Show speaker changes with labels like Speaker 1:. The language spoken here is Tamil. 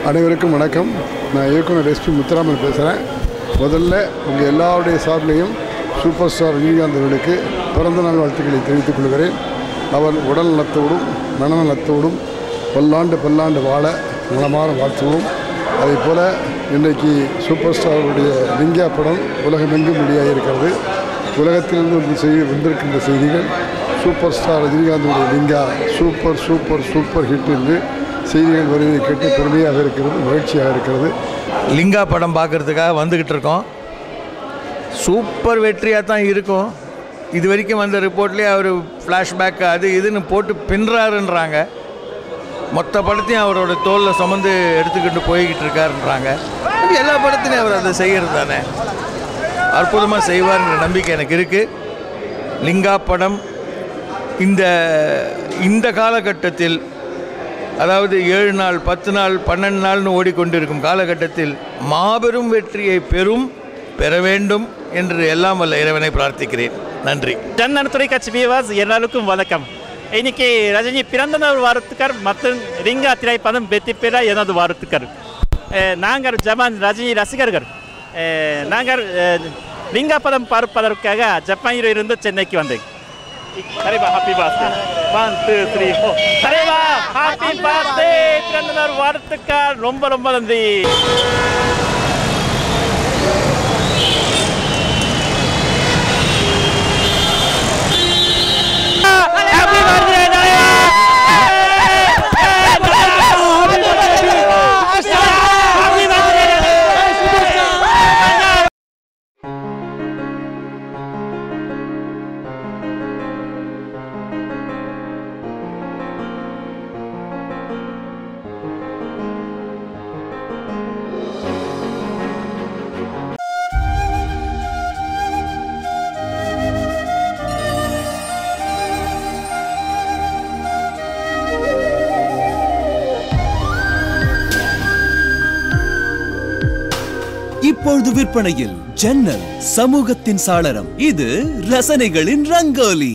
Speaker 1: அனைவருக்கும் வணக்கம் நான் இயக்குனர் எஸ்பி முத்துராமன் பேசுகிறேன் முதல்ல உங்கள் எல்லாருடைய சார்பிலையும் சூப்பர் ஸ்டார் ரஜினிகாந்த் அவர்களுக்கு பிறந்த நாள் வாழ்த்துக்களை தெரிவித்துக் கொள்கிறேன் அவர் உடல் நலத்தோடும் மனநலத்தோடும் பல்லாண்டு பல்லாண்டு வாழ நலமான வாழ்த்துவோம் அதே போல் இன்றைக்கு சூப்பர் ஸ்டாருடைய லிங்கா படம் உலகமெங்கும் வெளியாக இருக்கிறது உலகத்திலிருந்து வந்து செய்தி வந்திருக்கின்ற செய்திகள் சூப்பர் ஸ்டார் ரஜினிகாந்துடைய Lingaa super super super hit என்று செய்திகள் வருவதை கேட்டு பெருமையாக இருக்கிறது மகிழ்ச்சியாக இருக்கிறது
Speaker 2: லிங்கா படம் பார்க்குறதுக்காக வந்துக்கிட்டு இருக்கோம் சூப்பர் வெற்றியாக தான் இருக்கும் இது வரைக்கும் வந்த ரிப்போர்ட்லேயே அவர் ஃப்ளாஷ்பேக் அது இதுன்னு போட்டு பின்றாருன்றாங்க மொத்த படத்தையும் அவரோட தோளில் சுமந்து எடுத்துக்கிட்டு போய்கிட்டு இருக்காருன்றாங்க அது எல்லா படத்துலையும் அவர் அதை செய்கிறது தானே அற்புதமாக செய்வார்ன்ற நம்பிக்கை எனக்கு இருக்குது லிங்கா படம் இந்த இந்த காலகட்டத்தில் அதாவது ஏழு நாள் பத்து நாள் பன்னெண்டு நாள்னு ஓடிக்கொண்டிருக்கும் காலகட்டத்தில் மாபெரும் வெற்றியை பெறும் பெற வேண்டும் என்று எல்லாம் வல்ல இறைவனை பிரார்த்திக்கிறேன் நன்றி
Speaker 3: ஜன்னன் தொலைக்காட்சி வியூவர்ஸ் எல்லாருக்கும் வணக்கம் இன்னைக்கு ரஜினி பிறந்த நாள் வாழ்த்துக்கள் மற்றும் ரிங்கா திரைப்படம் வெற்றி பெற எனது வாழ்த்துக்கள் அஹ், நாங்கள் ஜப்பான் ரஜினி ரசிகர்கள் அஹ், நாங்கள் அஹ், லிங்கா படம் பார்ப்பதற்காக ஜப்பானில் இருந்து சென்னைக்கு வந்தேன் தலைவா happy birthday one two three four தலைவா ஹாப்பி பர்த்டே பிறந்த நாள் வாழ்த்துக்கள் ரொம்ப ரொம்ப நன்றி ஹாப்பி பர்த்டே
Speaker 4: இப்பொழுது விற்பனையில் ஜன்னல் சமூகத்தின் சாளரம் இது ரசனைகளின் ரங்கோலி